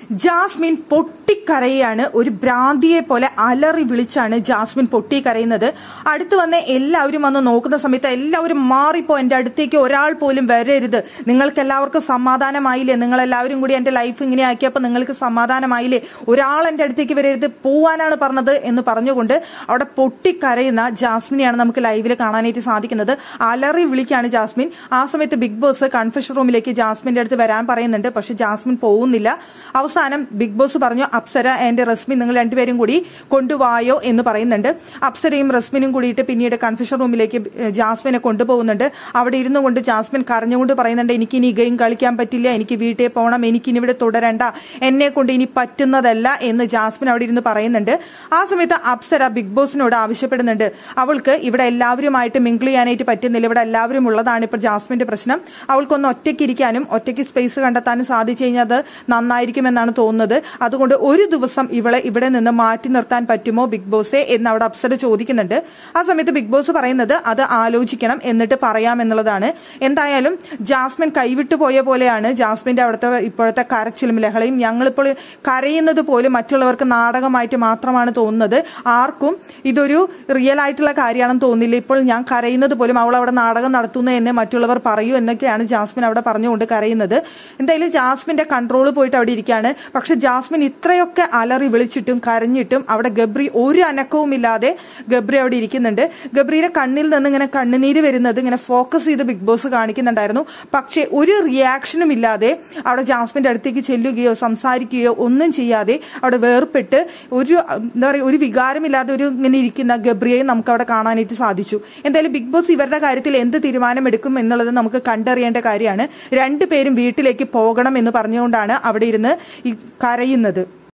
Jasmine പൊട്ടിക്കരയാണ് ഒരു ഭ്രാന്തിയെ പോലെ അലറി വിളിച്ചാണ് ജാസ്മിൻ പൊട്ടിക്കരയുന്നത് അടുത്ത് വന്ന് എല്ലാവരും വന്ന് നോക്കുന്ന സമയത്ത് എല്ലാവരും മാറിപ്പോ എന്റെ അടുത്തേക്ക് ഒരാൾ പോലും വരരുത് നിങ്ങൾക്ക് എല്ലാവർക്കും സമാധാനമായില്ലേ നിങ്ങൾ എല്ലാവരും കൂടി എന്റെ ലൈഫ് ഇങ്ങനെ ആക്കിയപ്പോൾ നിങ്ങൾക്ക് സമാധാനമായില്ലേ ഒരാൾ എന്റെ അടുത്തേക്ക് വരരുത് പോവാനാണ് പറഞ്ഞത് എന്ന് പറഞ്ഞുകൊണ്ട് അവിടെ പൊട്ടിക്കരയുന്ന ജാസ്മിനെയാണ് നമുക്ക് ലൈവിൽ കാണാനായിട്ട് സാധിക്കുന്നത് അലറി വിളിക്കാണ് ജാസ്മിൻ ആ സമയത്ത് ബിഗ് ബോസ് കൺഫെഷൻ റൂമിലേക്ക് ജാസ്മിന്റെ അടുത്ത് വരാൻ പറയുന്നുണ്ട് പക്ഷെ ജാസ്മിൻ പോകുന്നില്ല അവസാനം ബിഗ് ബോസ് പറഞ്ഞു അപ്സര ആൻഡ് റസ്മിൻ നിങ്ങൾ രണ്ടുപേരും കൂടി കൊണ്ടുവായോ എന്ന് പറയുന്നുണ്ട് അപ്സരയും റസ്മിനും കൂടിയിട്ട് പിന്നീട് കൺഫെഷൻ റൂമിലേക്ക് ജാസ്മിനെ കൊണ്ടുപോകുന്നുണ്ട് അവിടെ ഇരുന്നു കൊണ്ട് ജാസ്മിൻ കരഞ്ഞുകൊണ്ട് പറയുന്നുണ്ട് എനിക്ക് ഇനി ഗെയിം കളിക്കാൻ പറ്റില്ല എനിക്ക് വീട്ടിൽ പോകണം എനിക്ക് ഇനി ഇവിടെ തുടരണ്ട എന്നെ കൊണ്ട് ഇനി പറ്റുന്നതല്ല എന്ന് ജാസ്മിൻ അവിടെ ഇരുന്ന് പറയുന്നുണ്ട് ആ സമയത്ത് അപ്സര ബിഗ് ബോസിനോട് ആവശ്യപ്പെടുന്നുണ്ട് അവൾക്ക് ഇവിടെ എല്ലാവരുമായിട്ട് മിങ്കിൾ ചെയ്യാനായിട്ട് പറ്റുന്നില്ല ഇവിടെ എല്ലാവരും ഉള്ളതാണ് ഇപ്പോൾ ജാസ്മിന്റെ പ്രശ്നം അവൾക്കൊന്ന് ഒറ്റയ്ക്ക് ഇരിക്കാനും ഒറ്റയ്ക്ക് സ്പേസ് കണ്ടെത്താനും സാധിച്ചു കഴിഞ്ഞാൽ അത് നന്നായിരിക്കുമെന്നാണ് തോന്നുന്നത് അതുകൊണ്ട് ഒരു ദിവസം ഇവളെ ഇവിടെ നിന്ന് മാറ്റി നിർത്താൻ പറ്റുമോ ബിഗ് ബോസെ എന്ന് അവിടെ അപ്സര ചോദിക്കുന്നുണ്ട് ആ സമയത്ത് ബിഗ് ബോസ് പറയുന്നത് അത് ആലോചിക്കണം എന്നിട്ട് പറയാം എന്നുള്ളതാണ് എന്തായാലും ജാസ്മിൻ കൈവിട്ടു പോയ പോലെയാണ് ജാസ്മിന്റെ അവിടുത്തെ ഇപ്പോഴത്തെ കരച്ചിലും ലഹളയും ഞങ്ങളിപ്പോൾ കരയുന്നത് പോലും മറ്റുള്ളവർക്ക് നാടകമായിട്ട് മാത്രമാണ് തോന്നുന്നത് ആർക്കും ഇതൊരു റിയൽ ആയിട്ടുള്ള കാര്യമാണെന്ന് തോന്നില്ല ഇപ്പോൾ ഞാൻ കരയുന്നത് പോലും അവൾ അവിടെ നാടകം നടത്തുന്നു എന്ന് മറ്റുള്ളവർ പറയൂ എന്നൊക്കെയാണ് ജാസ്മിൻ അവിടെ പറഞ്ഞുകൊണ്ട് കരയുന്നത് എന്തായാലും ജാസ്മിന്റെ കൺട്രോൾ പോയിട്ട് അവിടെ ഇരിക്കുകയാണ് പക്ഷെ ജാസ്മിൻ ഇത്രയൊക്കെ അലറി വിളിച്ചിട്ടും കരഞ്ഞിട്ടും അവിടെ ഗബ്രി ഒരു അനക്കവും ഇല്ലാതെ ഗബ്രി അവിടെ ഇരിക്കുന്നുണ്ട് ഗബ്രിയുടെ കണ്ണിൽ നിന്ന് ഇങ്ങനെ കണ്ണുനീര് വരുന്നത് ഇങ്ങനെ ഫോക്കസ് ചെയ്ത് ബിഗ് ബോസ് കാണിക്കുന്നുണ്ടായിരുന്നു പക്ഷെ ഒരു റിയാക്ഷനും ഇല്ലാതെ അവിടെ ജാസ്മിന്റെ അടുത്തേക്ക് ചെല്ലുകയോ സംസാരിക്കുകയോ ഒന്നും ചെയ്യാതെ അവിടെ വേർപെട്ട് ഒരു എന്താ പറയുക ഒരു വികാരമില്ലാതെ ഒരു ഇങ്ങനെ ഇരിക്കുന്ന ഗബ്രിയെ നമുക്ക് അവിടെ കാണാനായിട്ട് സാധിച്ചു എന്തായാലും ബിഗ് ബോസ് ഇവരുടെ കാര്യത്തിൽ എന്ത് തീരുമാനമെടുക്കും എന്നുള്ളത് നമുക്ക് കണ്ടറിയേണ്ട കാര്യമാണ് രണ്ടുപേരും വീട്ടിലേക്ക് പോകണം എന്ന് പറഞ്ഞുകൊണ്ടാണ് അവിടെ ഇരുന്ന് ഈ കരയുന്നത്